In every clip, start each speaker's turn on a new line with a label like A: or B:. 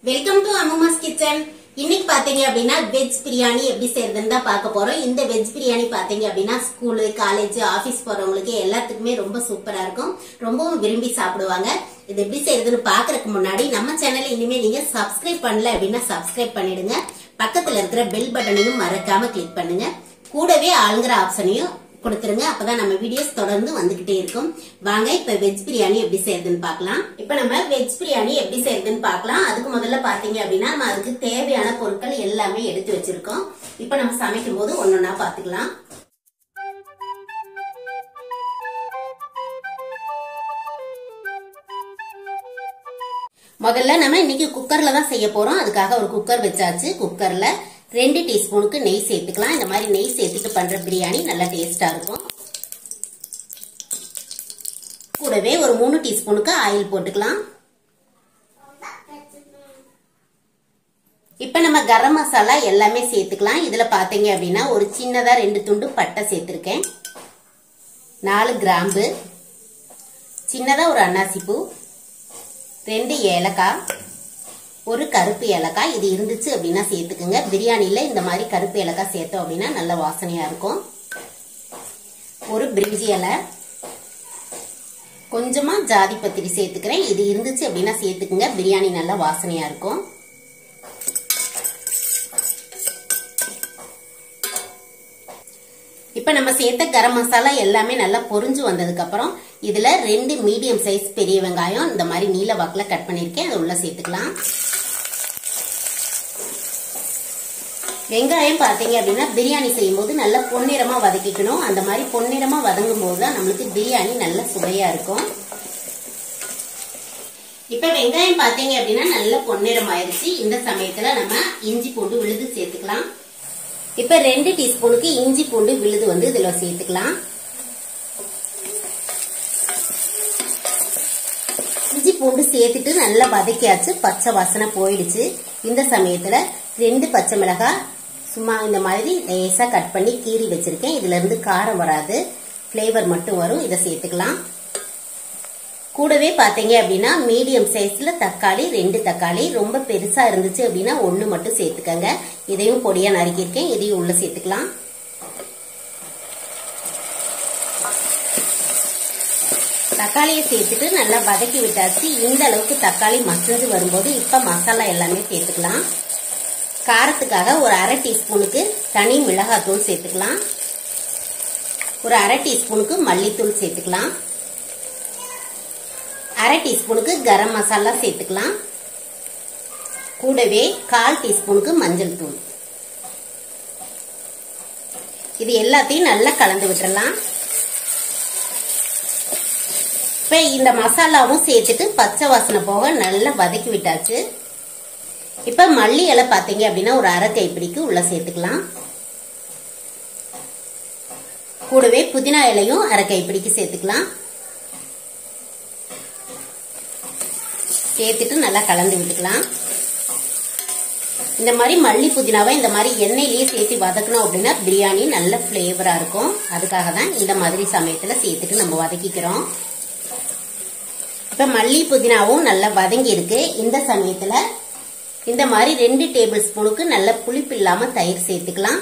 A: welcome to அம்மாஸ் kitchen இன்னைக்கு பாத்தீங்க அப்படின்னா வெஜ் பிரியாணி எப்படி செய்யறதுன்னு தான் பார்க்க போறோம் இந்த வெஜ் பிரியாணி பாத்தீங்க அப்படின்னா ஸ்கூலு காலேஜ் ஆபீஸ் போறவங்களுக்கு எல்லாத்துக்குமே ரொம்ப சூப்பரா இருக்கும் ரொம்பவும் விரும்பி சாப்பிடுவாங்க இது எப்படி செய்யறதுன்னு பாக்குறதுக்கு முன்னாடி நம்ம சேனல் இனிமே நீங்க சப்ஸ்கிரைப் பண்ணல அப்படின்னா சப்ஸ்கிரைப் பண்ணிடுங்க பக்கத்துல இருக்கிற பெல் பட்டனையும் மறக்காம கிளிக் பண்ணுங்க கூடவே ஆளுங்கிற ஆப்ஷனையும் கொடுத்துருங்க அப்பதான் நம்ம வீடியோஸ் தொடர்ந்து வந்துகிட்டே இருக்கும் வாங்க இப்ப வெஜ் பிரியாணி எப்படி செய்யறதுன்னு பார்க்கலாம் இப்ப நம்ம வெஜ் பிரியாணி எப்படி செய்யறதுன்னு பார்க்கலாம் அதுக்கு முதல்ல பாத்தீங்க அப்படின்னா நம்ம அதுக்கு தேவையான பொருட்கள் எல்லாமே எடுத்து வச்சிருக்கோம் இப்ப நம்ம சமைக்கும் போது ஒன்னொன்னா பாத்துக்கலாம் முதல்ல நம்ம இன்னைக்கு குக்கர்ல தான் செய்ய போறோம் அதுக்காக ஒரு குக்கர் வச்சாச்சு குக்கர்ல ரெண்டு டீஸ்பூனுக்கு நெய் சேர்த்துக்கலாம் இந்த மாதிரி நெய் சேர்த்துட்டு பண்ற பிரியாணி நல்லா டேஸ்டா இருக்கும் கூடவே ஒரு மூணு டீஸ்பூனுக்கு ஆயில் போட்டுக்கலாம் இப்ப நம்ம கரம் மசாலா எல்லாமே சேர்த்துக்கலாம் இதுல பாத்தீங்க அப்படின்னா ஒரு சின்னதா ரெண்டு துண்டு பட்டை சேர்த்திருக்கேன் நாலு கிராம்பு சின்னதா ஒரு அன்னாசிப்பூ ரெண்டு ஏலக்காய் ஒரு கருப்பு ஏலக்காய் இது இருந்துச்சு அப்படின்னா சேர்த்துக்குங்க பிரியாணியில் இந்த மாதிரி கருப்பு ஏலக்காய் சேர்த்தோம் அப்படின்னா நல்ல வாசனையாக இருக்கும் ஒரு பிரிஞ்சி இலை கொஞ்சமாக ஜாதி பத்திரி சேர்த்துக்கிறேன் இது இருந்துச்சு அப்படின்னா சேர்த்துக்குங்க பிரியாணி நல்லா வாசனையாக இருக்கும் இப்போ நம்ம சேர்த்த கரம் மசாலா எல்லாமே நல்லா பொரிஞ்சு வந்ததுக்கு அப்புறம் இதுல ரெண்டு மீடியம் சைஸ் பெரிய வெங்காயம் இந்த மாதிரி நீல வாக்குல கட் பண்ணிருக்கேன் அதை உள்ள சேர்த்துக்கலாம் வெங்காயம் பார்த்தீங்க அப்படின்னா பிரியாணி செய்யும்போது நல்லா பொன்னிறமா வதக்கிக்கணும் அந்த மாதிரி பொன்னிறமா வதங்கும் போது தான் நம்மளுக்கு பிரியாணி நல்ல சுவையா இருக்கும் இப்ப வெங்காயம் பார்த்தீங்க அப்படின்னா நல்ல பொன்னிறம் ஆயிருச்சு இந்த சமயத்துல நம்ம இஞ்சி பூண்டு விழுது சேர்த்துக்கலாம் இப்ப ரெண்டு டீஸ்பூனுக்கு இஞ்சி பூண்டு விழுது வந்து இதுல சேர்த்துக்கலாம் இஞ்சி பூண்டு சேர்த்துட்டு நல்லா வதக்கியாச்சு பச்சை வாசனை போயிடுச்சு இந்த சமயத்துல ரெண்டு பச்சை மிளகாய் சும்மா இந்த மாதிரி லேசா கட் பண்ணி கீறி வச்சிருக்கேன் இதுல இருந்து காரம் வராது பிளேவர் மட்டும் வரும் இதை சேர்த்துக்கலாம் கூடவே பாத்தீங்க அப்படின்னா மீடியம் சைஸ்ல தக்காளி ரெண்டு தக்காளி ரொம்ப பெருசா இருந்துச்சு அப்படின்னா ஒண்ணு மட்டும் சேர்த்துக்கங்க இதையும் பொடியா நறுக்கியிருக்கேன் இதையும் உள்ள சேர்த்துக்கலாம் தக்காளியை சேர்த்துட்டு நல்லா வதக்கி விட்டாச்சு இந்த அளவுக்கு தக்காளி மசிஞ்சு வரும்போது இப்ப மசாலா எல்லாமே சேர்த்துக்கலாம் காரத்துக்காக ஒரு அரை டீஸ்பூனுக்கு தனி மிளகாத்தூள் சேர்த்துக்கலாம் ஒரு அரை டீஸ்பூனுக்கு மல்லித்தூள் சேர்த்துக்கலாம் அரை டீஸ்பூனுக்கு கரம் மசாலா சேர்த்துக்கலாம் கூடவே கால் டீஸ்பூனுக்கு மஞ்சள் தூள் இது எல்லாத்தையும் நல்லா கலந்து விட்டுறலாம் இப்ப இந்த மசாலாவும் சேர்த்துட்டு பச்சை வாசனை போக நல்லா வதக்கி விட்டாச்சு இப்ப மல்லி இலை பாத்தீங்க அப்படின்னா ஒரு அரை கைப்பிடிக்கு உள்ள சேர்த்துக்கலாம் கூடவே புதினா இலையும் அரை கைப்பிடிக்கு சேர்த்துக்கலாம் சேர்த்துட்டு நல்லா கலந்து விட்டுக்கலாம் இந்த மாதிரி மல்லி புதினாவை இந்த மாதிரி எண்ணெயிலேயே சேர்த்து வதக்கணும் அப்படின்னா பிரியாணி நல்ல ஃப்ளேவரா இருக்கும் அதுக்காக தான் இந்த மாதிரி சமயத்துல சேர்த்துட்டு நம்ம வதக்கிக்கிறோம் இப்ப மல்லி புதினாவும் நல்லா வதங்கி இருக்கு இந்த சமயத்துல இந்த மாதிரி ரெண்டு டேபிள் ஸ்பூனுக்கு நல்ல புளிப்பு இல்லாம தயிர் சேர்த்துக்கலாம்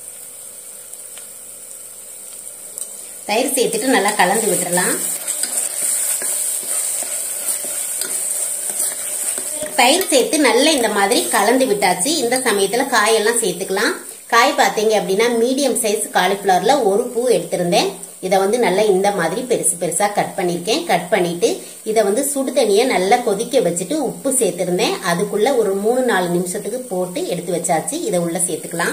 A: தயிர் சேர்த்துட்டு நல்லா கலந்து விட்டுறலாம் தயிர் சேர்த்து நல்லா இந்த மாதிரி கலந்து விட்டாச்சு இந்த சமயத்துல காயெல்லாம் சேர்த்துக்கலாம் காய் பார்த்தீங்க அப்படின்னா மீடியம் சைஸ் காலிஃபிளவர்ல ஒரு பூ எடுத்திருந்தேன் இதை வந்து நல்லா இந்த மாதிரி பெருசு பெருசா கட் பண்ணிருக்கேன் கட் பண்ணிட்டு இதை வந்து சுடு தண்ணியை நல்லா கொதிக்க வச்சுட்டு உப்பு சேர்த்திருந்தேன் அதுக்குள்ள ஒரு மூணு நாலு நிமிஷத்துக்கு போட்டு எடுத்து வச்சாச்சு இதை உள்ள சேர்த்துக்கலாம்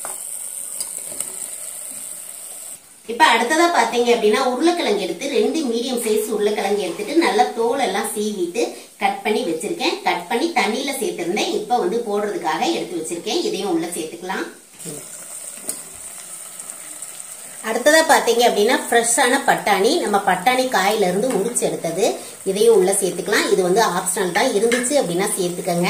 A: இப்ப அடுத்ததா பாத்தீங்க அப்படின்னா உருளைக்கிழங்கு எடுத்து ரெண்டு மீடியம் சைஸ் உருளைக்கிழங்கு எடுத்துட்டு நல்லா தோல் எல்லாம் சீவிட்டு கட் பண்ணி வச்சிருக்கேன் கட் பண்ணி தண்ணியில சேர்த்திருந்தேன் இப்ப வந்து போடுறதுக்காக எடுத்து வச்சிருக்கேன் இதையும் உள்ள சேர்த்துக்கலாம் அடுத்ததா பாத்தீங்க அப்படின்னா ஃப்ரெஷ்ஷான பட்டாணி நம்ம பட்டாணி காயில இருந்து உரிச்சு எடுத்தது இதையும் உள்ள சேர்த்துக்கலாம் இது வந்து ஆப்ஷனல் தான் இருந்துச்சு அப்படின்னா சேர்த்துக்கங்க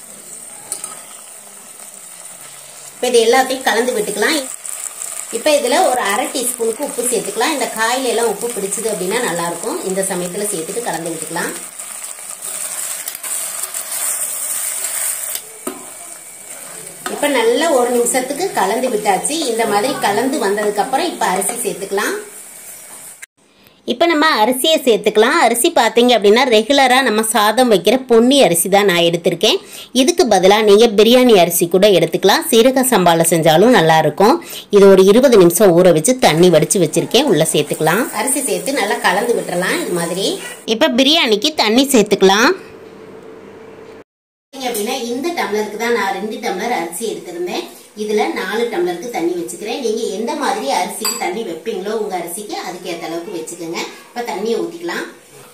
A: இப்ப இது எல்லாத்தையும் கலந்து விட்டுக்கலாம் இப்ப இதுல ஒரு அரை டீஸ்பூனுக்கு உப்பு சேர்த்துக்கலாம் இந்த காயில எல்லாம் உப்பு பிடிச்சது அப்படின்னா நல்லா இருக்கும் இந்த சமயத்துல சேர்த்துட்டு கலந்து விட்டுக்கலாம் இப்ப நல்லா ஒரு நிமிஷத்துக்கு கலந்து விட்டாச்சு இந்த மாதிரி கலந்து வந்ததுக்கு அப்புறம் இப்ப அரிசி சேர்த்துக்கலாம் இப்போ நம்ம அரிசியை சேர்த்துக்கலாம் அரிசி பார்த்தீங்க அப்படின்னா ரெகுலராக நம்ம சாதம் வைக்கிற பொன்னி அரிசி தான் நான் எடுத்திருக்கேன் இதுக்கு பதிலாக நீங்கள் பிரியாணி அரிசி கூட எடுத்துக்கலாம் சீரக சம்பாவில் செஞ்சாலும் நல்லாயிருக்கும் இது ஒரு இருபது நிமிஷம் ஊற வச்சு தண்ணி வடித்து வச்சுருக்கேன் உள்ளே சேர்த்துக்கலாம் அரிசி சேர்த்து நல்லா கலந்து விட்டுறலாம் இது மாதிரி இப்போ பிரியாணிக்கு தண்ணி சேர்த்துக்கலாம் அப்படின்னா இந்த டம்ளருக்கு தான் நான் ரெண்டு டம்ளர் அரிசி எடுத்திருந்தேன் இதுல நாலு டம்ளருக்கு தண்ணி வச்சுக்கிறேன் நீங்க எந்த மாதிரி அரிசிக்கு தண்ணி வைப்பீங்களோ உங்க அரிசிக்கு அதுக்கேற்ற அளவுக்கு வச்சுக்கோங்க இப்ப தண்ணியை ஊத்திக்கலாம்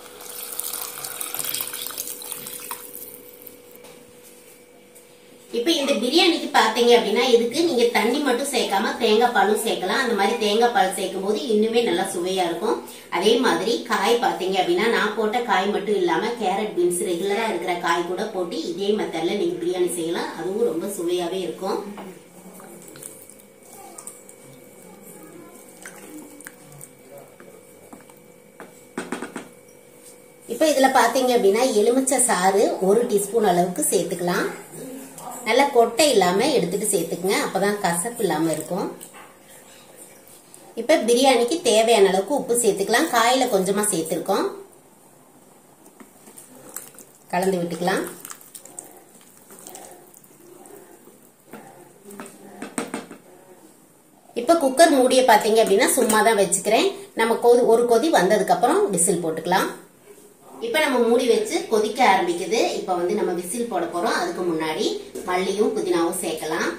A: இப்ப இந்த பிரியாணிக்கு பாத்தீங்க அப்படின்னா இதுக்கு நீங்க தண்ணி மட்டும் சேர்க்காம தேங்காய் பாலும் சேர்க்கலாம் அந்த மாதிரி தேங்காய் பால் சேர்க்கும் போது இன்னுமே நல்லா சுவையா இருக்கும் அதே மாதிரி காய் பாத்தீங்க அப்படின்னா நான் போட்ட காய் மட்டும் இல்லாம கேரட் பீன்ஸ் ரெகுலரா இருக்கிற காய் கூட போட்டு இதே மெத்தட்ல நீங்க பிரியாணி செய்யலாம் அதுவும் ரொம்ப சுவையாவே இருக்கும் இப்ப இதுல பாத்தீங்க அப்படின்னா எலுமிச்சை சாறு ஒரு டீஸ்பூன் அளவுக்கு சேர்த்துக்கலாம் நல்லா கொட்டை இல்லாம எடுத்துட்டு சேர்த்துக்குங்க அப்பதான் கசப்பு இல்லாம இருக்கும் இப்ப பிரியாணிக்கு தேவையான அளவுக்கு உப்பு சேர்த்துக்கலாம் காயில கொஞ்சமா சேர்த்திருக்கோம் கலந்து விட்டுக்கலாம் இப்ப குக்கர் மூடிய பாத்தீங்க அப்படின்னா சும்மா தான் வச்சுக்கிறேன் நம்ம கொதி ஒரு கொதி வந்ததுக்கு அப்புறம் விசில் போட்டுக்கலாம் இப்ப நம்ம மூடி வச்சு கொதிக்க ஆரம்பிக்குது இப்ப வந்து நம்ம விசில் போட போறோம் அதுக்கு முன்னாடி மல்லியும் புதினாவும் சேர்க்கலாம்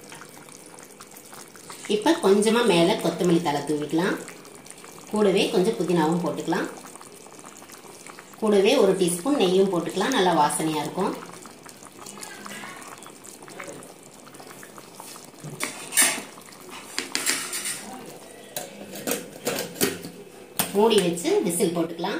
A: இப்ப கொஞ்சமா மேல கொத்தமல்லி தலை தூவிக்கலாம் கூடவே கொஞ்சம் புதினாவும் போட்டுக்கலாம் கூடவே ஒரு டீஸ்பூன் நெய்யும் போட்டுக்கலாம் நல்லா வாசனையா இருக்கும் மூடி வச்சு விசில் போட்டுக்கலாம்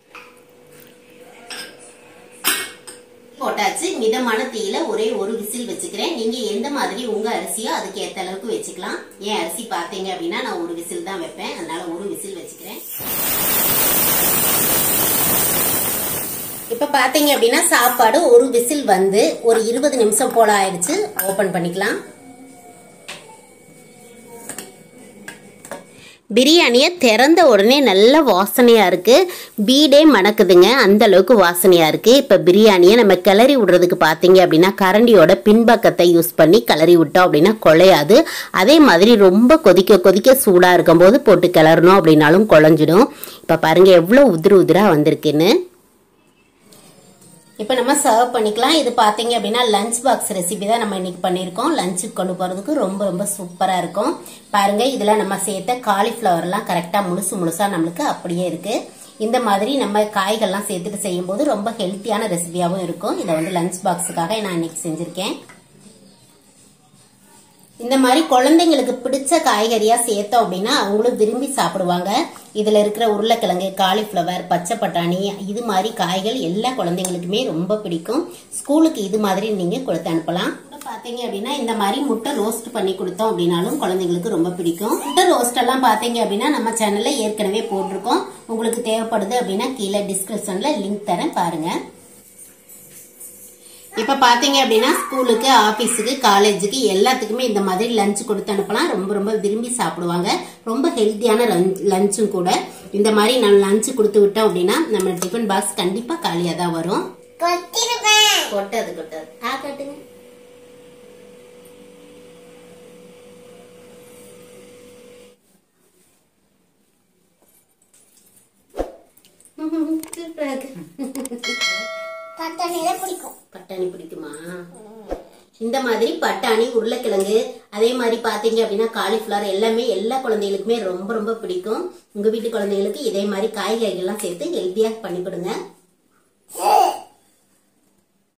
A: போட்டாச்சு மிதமான தீயில ஒரே ஒரு விசில் வச்சுக்கிறேன் நீங்க எந்த மாதிரி உங்க அரிசியோ அதுக்கு ஏத்த அளவுக்கு வச்சுக்கலாம் என் அரிசி பாத்தீங்க அப்படின்னா நான் ஒரு விசில் தான் வைப்பேன் அதனால ஒரு விசில் வச்சுக்கிறேன் இப்ப பாத்தீங்க அப்படின்னா சாப்பாடு ஒரு விசில் வந்து ஒரு இருபது நிமிஷம் போல ஆயிடுச்சு ஓபன் பண்ணிக்கலாம் பிரியாணியை திறந்த உடனே நல்ல வாசனையாக இருக்குது வீடே மணக்குதுங்க அந்த அளவுக்கு வாசனையாக இருக்குது இப்போ பிரியாணியை நம்ம கிளறி விடுறதுக்கு பார்த்தீங்க அப்படின்னா கரண்டியோட பின்பக்கத்தை யூஸ் பண்ணி கிளறி விட்டோம் அப்படின்னா குழையாது அதே மாதிரி ரொம்ப கொதிக்க கொதிக்க சூடாக இருக்கும்போது போட்டு கிளறணும் அப்படின்னாலும் குழஞ்சிடும் இப்போ பாருங்கள் எவ்வளோ உதிரு உதிராக வந்திருக்குன்னு இப்போ நம்ம சர்வ் பண்ணிக்கலாம் இது பார்த்தீங்க அப்படின்னா லஞ்ச் பாக்ஸ் ரெசிபி தான் நம்ம இன்னைக்கு பண்ணியிருக்கோம் லஞ்சுக்கு கொண்டு போகிறதுக்கு ரொம்ப ரொம்ப சூப்பராக இருக்கும் பாருங்க இதில் நம்ம சேர்த்த காலிஃப்ளவர்லாம் கரெக்டாக முழுசு முழுசாக நம்மளுக்கு அப்படியே இருக்கு இந்த மாதிரி நம்ம காய்கள்லாம் சேர்த்துட்டு செய்யும்போது ரொம்ப ஹெல்த்தியான ரெசிபியாகவும் இருக்கும் இதை வந்து லஞ்ச் பாக்ஸுக்காக நான் இன்னைக்கு செஞ்சுருக்கேன் இந்த மாதிரி குழந்தைங்களுக்கு பிடிச்ச காய்கறியா சேர்த்தோம் அப்படின்னா அவங்களும் விரும்பி சாப்பிடுவாங்க இதுல இருக்கிற உருளைக்கிழங்கு காலிஃபிளவர் பச்சை பட்டாணி இது மாதிரி காய்கள் எல்லா குழந்தைங்களுக்குமே ரொம்ப பிடிக்கும் ஸ்கூலுக்கு இது மாதிரி நீங்க கொடுத்து அனுப்பலாம் பாத்தீங்க அப்படின்னா இந்த மாதிரி முட்டை ரோஸ்ட் பண்ணி கொடுத்தோம் அப்படின்னாலும் குழந்தைங்களுக்கு ரொம்ப பிடிக்கும் முட்டை ரோஸ்ட் எல்லாம் பாத்தீங்க அப்படின்னா நம்ம சேனல்ல ஏற்கனவே போட்டிருக்கோம் உங்களுக்கு தேவைப்படுது அப்படின்னா கீழே டிஸ்கிரிப்ஷன்ல லிங்க் தரேன் பாருங்க இப்ப பாத்தீங்க அப்படின்னா ஸ்கூலுக்கு ஆபீஸுக்கு காலேஜுக்கு எல்லாத்துக்குமே இந்த மாதிரி லஞ்ச் கொடுத்து அனுப்பலாம் ரொம்ப ரொம்ப விரும்பி சாப்பிடுவாங்க ரொம்ப ஹெல்த்தியான லஞ்சும் கூட இந்த மாதிரி நம்ம லஞ்ச் கொடுத்து விட்டோம் அப்படின்னா நம்ம டிஃபன் பாக்ஸ் கண்டிப்பா காலியா தான் வரும் கொட்டது கொட்டது ஆ கட்டுங்க சூப்பரா இருக்கு
B: பட்டாணியில பிடிக்கும்
A: பட்டாணி பிடிக்குமா இந்த மாதிரி பட்டாணி உருளைக்கிழங்கு அதே மாதிரி பாத்தீங்க அப்படின்னா காலிஃபிளவர் எல்லாமே எல்லா குழந்தைகளுக்குமே ரொம்ப ரொம்ப பிடிக்கும் உங்க வீட்டு குழந்தைகளுக்கு இதே மாதிரி காய்கறிகள்லாம் சேர்த்து ஹெல்த்தியா பண்ணி கொடுங்க